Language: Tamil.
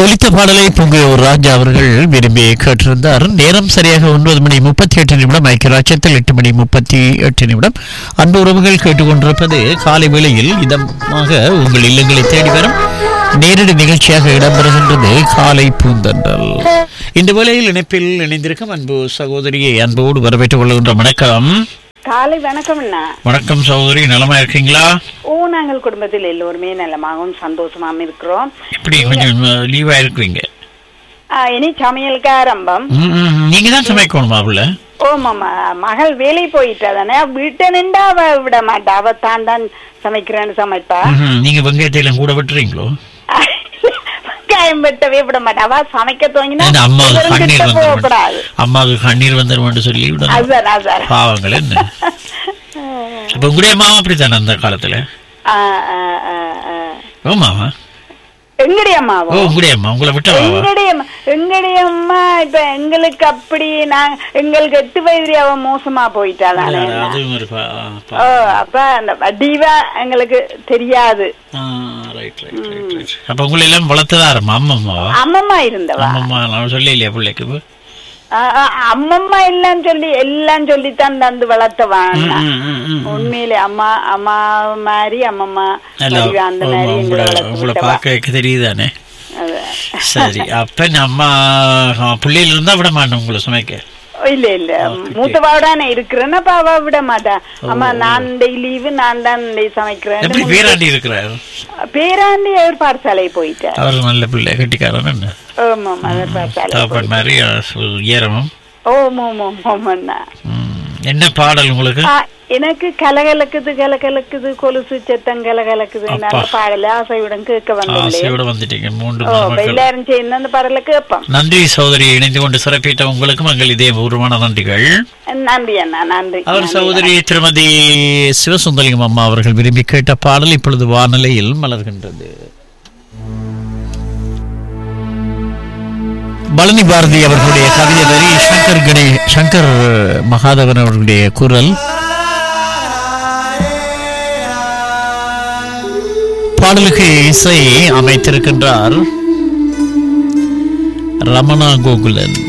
ஒலித்த பாடலை பொங்கையூர் ராஜா அவர்கள் விரும்பி கேட்டிருந்தார் நேரம் சரியாக ஒன்பது மணி முப்பத்தி எட்டு நிமிடம் ஐக்கியராட்சத்தில் எட்டு மணி முப்பத்தி எட்டு நிமிடம் அன்பு உறவுகள் கேட்டுக்கொண்டிருப்பது காலை வேளையில் இதமாக உங்கள் இல்லங்களை தேடி வரும் நேரடி நிகழ்ச்சியாக இடம்பெறுகின்றது காலை பூந்தன்றல் இந்த வேளையில் இணைப்பில் இணைந்திருக்கும் அன்பு சகோதரியை அன்போடு வரவேற்றுக் கொள்கின்ற வணக்கம் காலை வணக்கம் அண்ணா வணக்கம் சகோதரி நலமா இருக்கீங்களா ஓ நாங்கள் குடும்பத்தில் எல்லோருமே நலமாகவும் சந்தோஷமாகவும் இருக்கிறோம் எப்படி கொஞ்சம் லீவா இருக்குவீங்க ஆ, இனி சமையலுக்கு ஆரம்பம் ம், ம், நீங்க தான் சமைக்கணுமா அவள ஓமாமா மகள் வேலை போயிட்டா தானே வீட்டை நின்றா அவ விட மாட்டா அவ தான் தான் சமைக்கிறேன்னு சமைப்பா ம்ஹும். நீங்க வெங்காயத்தையெல்லாம் கூட வெட்டுறீங்களோ வெங்காயம் வெட்டவே விட மாட்டா அவ சமைக்க துவங்கினா ஏன்னா அம்மாவுக்கு இவரும் கண்ணீர் கிட்ட வந்துடும் போகக்கூடாது அம்மாவுக்கு கண்ணீர் வந்துடும் சொல்லி விடணும் அதான் அதான் பாவங்கள் என்ன இப்ப உங்களுடைய மாமா அப்படித்தானே அந்த காலத்துல ஆ, ஆ, ஆ, ஆ. ஓ மாமா எங்கடி ஓ அம்மாவோ உங்களுடைய அம்மா உங்களை விட்டவாவா எங்களுடைய அம்மா- எங்களுடைய அம்மா இப்ப எங்களுக்கு அப்படி நான் எங்களுக்கு எட்டு வயதுல அவ மோசமா போயிட்டாளானே அதுவும் ஒரு பா- பா- ஓ அப்ப அந்த வடிவா எங்களுக்கு தெரியாது ஆ, ரைட் ரைட் ரைட் ரைட் அப்ப உங்களை எல்லாம் வளர்த்ததா இருமா அம்மம்மாவா அம்மம்மா இருந்தவா அம்மம்மா நான் சொல்ல இல்லையா பிள்ளைக்கு இப்ப? ஆ, ஆ, அம்மம்மா எல்லாம் சொல்லி எல்லாம் சொல்லித்தான் தந்து வளர்த்தவா அண்ணா. ம், ம், ம். உண்மையிலே அம்மா அம்மா மாதிரி அம்மம்மா அல்ல, வடிவா அந்த ஆமா, மாதிரி எங்களை உங்களை வளர்த்து உங்களை விட்டவா. பார்க்க தெரியுதானே அது. சரி அப்ப நம்ம பிள்ளையில இருந்தா விட மாட்டோம் உங்களை சமைக்க இல்ல இல்ல மூத்தவாடானே இருக்கிறேன்னா அப்ப அவ விட மாட்டா அம்மா நான் லீவு நான் தான் எப்படி சமைக்கிறேன் பேராண்டி இருக்கிறார் பேராண்டி அவர் பாடசாலை போயிட்டார் அவர் நல்ல பிள்ளை கட்டிக்காரன் என்ன ஆமா அவர் பாடசாலை தாப்பன் மாதிரி ஏறமும் ஓம் ஓம் ஓம் ஓமண்ணா ம். என்ன பாடல் உங்களுக்கு ஆ, எனக்கு கலகலக்குது கலகலக்குது கொலுசு சத்தம் கலகலக்குது அப்பா. அந்த பாடல ஆசையுடன் கேட்க வந்தேன் ஆசையோட வந்துட்டீங்க மூன்று ஓ மருமக்கள் எல்லாரும் சேர்ந்து அந்த பாடல கேட்போம் நன்றி சகோதரி இணைந்து கொண்டு சிறப்பித்த உங்களுக்கும் எங்கள் இதே பூர்வமான நன்றிகள் நன்றி அண்ணா நன்றி அவர் நன்றி. சகோதரி திருமதி சிவசுந்தரியம் அம்மா அவர்கள் விரும்பி கேட்ட பாடல் இப்பொழுது வானிலையில் மலர்கின்றது பழனி பாரதி அவர்களுடைய கவிதை வரி சங்கர் கணே சங்கர் மகாதவன் அவர்களுடைய குரல் பாடலுக்கு இசை அமைத்திருக்கின்றார் ரமணா கோகுலன்